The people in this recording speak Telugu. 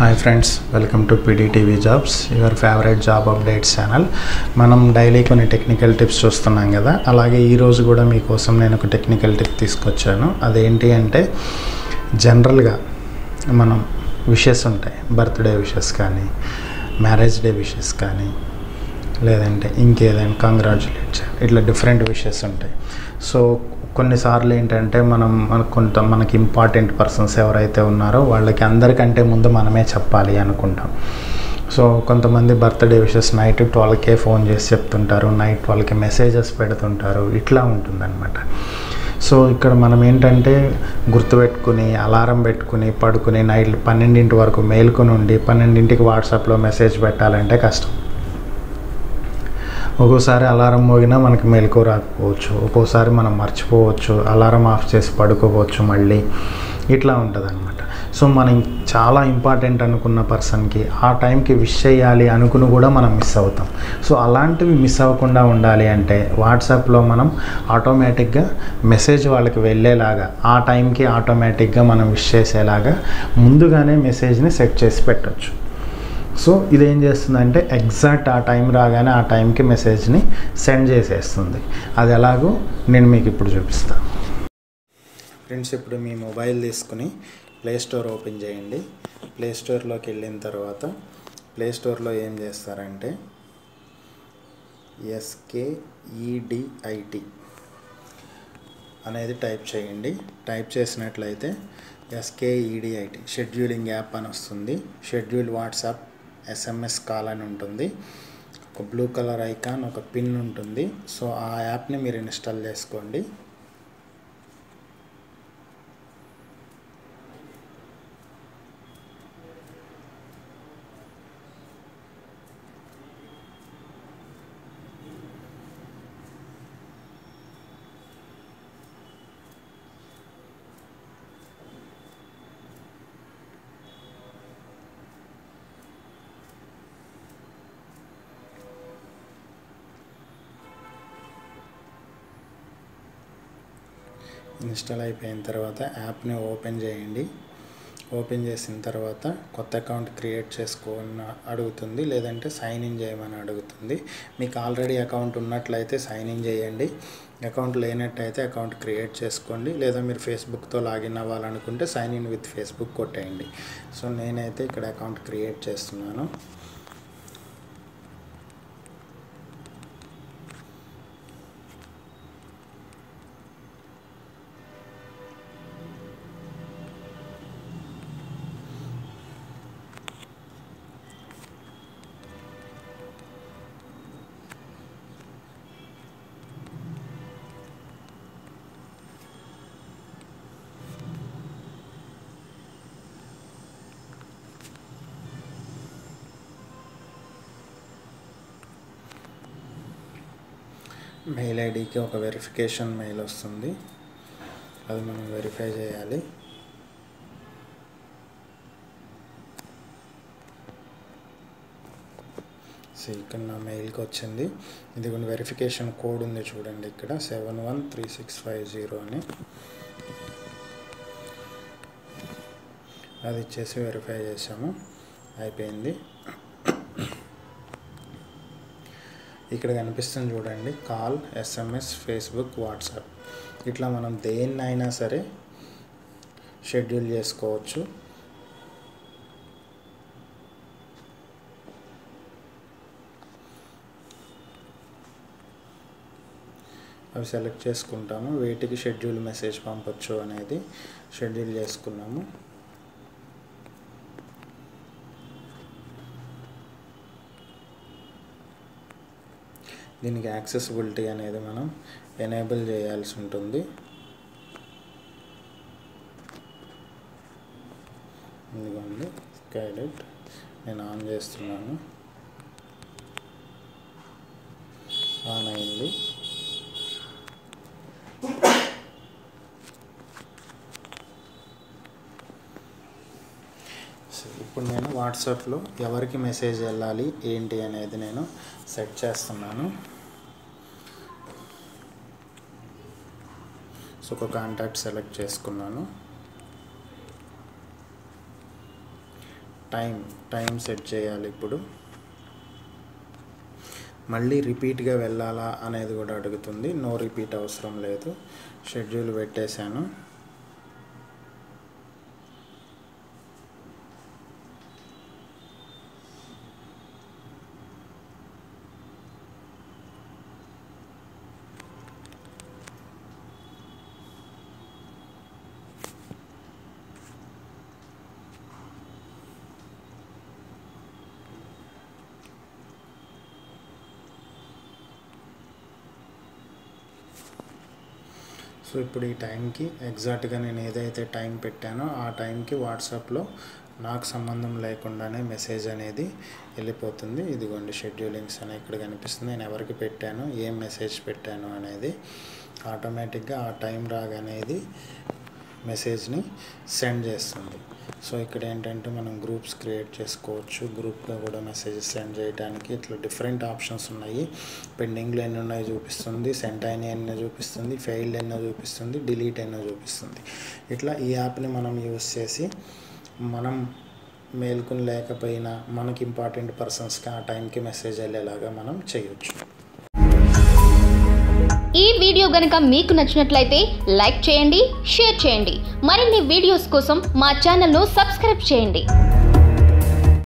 hi friends welcome to PDTV jobs your favourite job updates channel మనం డైలీ కొన్ని టెక్నికల్ టిప్స్ చూస్తున్నాం కదా అలాగే ఈరోజు కూడా మీకోసం నేను ఒక టెక్నికల్ టిప్ తీసుకొచ్చాను అదేంటి అంటే జనరల్గా మనం విషెస్ ఉంటాయి బర్త్డే విషెస్ కానీ మ్యారేజ్ డే విషెస్ కానీ లేదంటే ఇంకేదైనా కంగ్రాచులేట్స్ ఇట్లా డిఫరెంట్ విషెస్ ఉంటాయి సో కొన్నిసార్లు ఏంటంటే మనం మన కొంత మనకి ఇంపార్టెంట్ పర్సన్స్ ఎవరైతే ఉన్నారో వాళ్ళకి అందరికంటే ముందు మనమే చెప్పాలి అనుకుంటాం సో కొంతమంది బర్త్డే విషెస్ నైట్ ట్వెల్వ్కే ఫోన్ చేసి చెప్తుంటారు నైట్ ట్వెల్వ్కి మెసేజెస్ పెడుతుంటారు ఇట్లా ఉంటుందన్నమాట సో ఇక్కడ మనం ఏంటంటే గుర్తుపెట్టుకుని అలారం పెట్టుకుని పడుకుని నైట్ పన్నెండింటి వరకు మేల్కొని ఉండి పన్నెండింటికి వాట్సాప్లో మెసేజ్ పెట్టాలంటే కష్టం ఒక్కోసారి అలారం మోగినా మనకి మెలకు రాకపోవచ్చు ఒక్కోసారి మనం మర్చిపోవచ్చు అలారం ఆఫ్ చేసి పడుకోవచ్చు మళ్ళీ ఇట్లా ఉంటుంది అనమాట సో మనం చాలా ఇంపార్టెంట్ అనుకున్న పర్సన్కి ఆ టైంకి విష్ చేయాలి అనుకుని కూడా మనం మిస్ అవుతాం సో అలాంటివి మిస్ అవ్వకుండా ఉండాలి అంటే వాట్సాప్లో మనం ఆటోమేటిక్గా మెసేజ్ వాళ్ళకి వెళ్ళేలాగా ఆ టైంకి ఆటోమేటిక్గా మనం విష్ చేసేలాగా ముందుగానే మెసేజ్ని సెట్ చేసి పెట్టచ్చు సో ఇదేం చేస్తుందంటే ఎగ్జాక్ట్ ఆ టైం రాగానే ఆ టైంకి మెసేజ్ని సెండ్ చేసేస్తుంది అది ఎలాగో నేను మీకు ఇప్పుడు చూపిస్తాను ఫ్రెండ్స్ ఇప్పుడు మీ మొబైల్ తీసుకుని ప్లే స్టోర్ ఓపెన్ చేయండి ప్లే స్టోర్లోకి వెళ్ళిన తర్వాత ప్లే స్టోర్లో ఏం చేస్తారంటే ఎస్కేఈడిఐటి అనేది టైప్ చేయండి టైప్ చేసినట్లయితే ఎస్కేఈడిఐటి షెడ్యూలింగ్ యాప్ అని వస్తుంది షెడ్యూల్ వాట్సాప్ ఎస్ఎంఎస్ కాల్ అని ఉంటుంది ఒక బ్లూ కలర్ ఐకాన్ ఒక పిన్ ఉంటుంది సో ఆ యాప్ని మీరు ఇన్స్టాల్ చేసుకోండి ఇన్స్టాల్ అయిపోయిన తర్వాత యాప్ని ఓపెన్ చేయండి ఓపెన్ చేసిన తర్వాత కొత్త అకౌంట్ క్రియేట్ చేసుకోమని అడుగుతుంది లేదంటే సైన్ ఇన్ చేయమని అడుగుతుంది మీకు ఆల్రెడీ అకౌంట్ ఉన్నట్లయితే సైన్ ఇన్ చేయండి అకౌంట్ లేనట్టయితే అకౌంట్ క్రియేట్ చేసుకోండి లేదా మీరు ఫేస్బుక్తో లాగిన్ అవ్వాలనుకుంటే సైన్ ఇన్ విత్ ఫేస్బుక్ కొట్టేయండి సో నేనైతే ఇక్కడ అకౌంట్ క్రియేట్ చేస్తున్నాను మెయిల్ ఐడికి ఒక వెరిఫికేషన్ మెయిల్ వస్తుంది అది మనం వెరిఫై చేయాలి సో ఇక్కడ నా మెయిల్కి వచ్చింది ఇది కొన్ని వెరిఫికేషన్ కోడ్ ఉంది చూడండి ఇక్కడ seven one three six five zero అని అది ఇచ్చేసి వెరిఫై చేసాము అయిపోయింది ఇక్కడ కనిపిస్తుంది చూడండి కాల్ ఎస్ఎంఎస్ ఫేస్బుక్ వాట్సాప్ ఇట్లా మనం దేన్నైనా సరే షెడ్యూల్ చేసుకోవచ్చు అవి సెలెక్ట్ చేసుకుంటాము వేటికి షెడ్యూల్ మెసేజ్ పంపొచ్చు అనేది షెడ్యూల్ చేసుకున్నాము దీనికి యాక్సెసిబిలిటీ అనేది మనం ఎనేబుల్ చేయాల్సి ఉంటుంది ఇదిగోండి స్కైలెట్ నేను ఆన్ చేస్తున్నాను ఆన్ అయింది ఇప్పుడు నేను వాట్సాప్లో ఎవరికి మెసేజ్ వెళ్ళాలి ఏంటి అనేది నేను సెట్ చేస్తున్నాను సో ఒక కాంటాక్ట్ సెలెక్ట్ చేసుకున్నాను టైం టైం సెట్ చేయాలి ఇప్పుడు మళ్ళీ రిపీట్గా వెళ్ళాలా అనేది కూడా అడుగుతుంది నో రిపీట్ అవసరం లేదు షెడ్యూల్ పెట్టేశాను సో ఇప్పుడు ఈ టైంకి ఎగ్జాక్ట్గా నేను ఏదైతే టైం పెట్టానో ఆ టైంకి వాట్సాప్లో నాకు సంబంధం లేకుండానే మెసేజ్ అనేది వెళ్ళిపోతుంది ఇదిగోండి షెడ్యూలింగ్స్ అని ఇక్కడ కనిపిస్తుంది నేను ఎవరికి పెట్టాను ఏం మెసేజ్ పెట్టాను అనేది ఆటోమేటిక్గా ఆ టైం రాగానేది మెసేజ్ని సెండ్ చేస్తుంది సో ఇక్కడ ఏంటంటే మనం గ్రూప్స్ క్రియేట్ చేసుకోవచ్చు గ్రూప్లో కూడా మెసేజెస్ సెండ్ చేయడానికి ఇట్లా డిఫరెంట్ ఆప్షన్స్ ఉన్నాయి పెండింగ్లో ఎన్ని ఉన్నాయో చూపిస్తుంది సెంట్ అయిన ఎన్నో చూపిస్తుంది ఫెయిల్డ్ ఎన్నో చూపిస్తుంది డిలీట్ ఎన్నో చూపిస్తుంది ఇట్లా ఈ యాప్ని మనం యూస్ చేసి మనం మేల్కొని లేకపోయినా మనకి ఇంపార్టెంట్ పర్సన్స్కి ఆ టైంకి మెసేజ్ వెళ్ళేలాగా మనం చేయొచ్చు ఈ వీడియో గనుక మీకు నచ్చినట్లయితే లైక్ చేయండి షేర్ చేయండి మరిన్ని వీడియోస్ కోసం మా ఛానల్ను సబ్స్క్రైబ్ చేయండి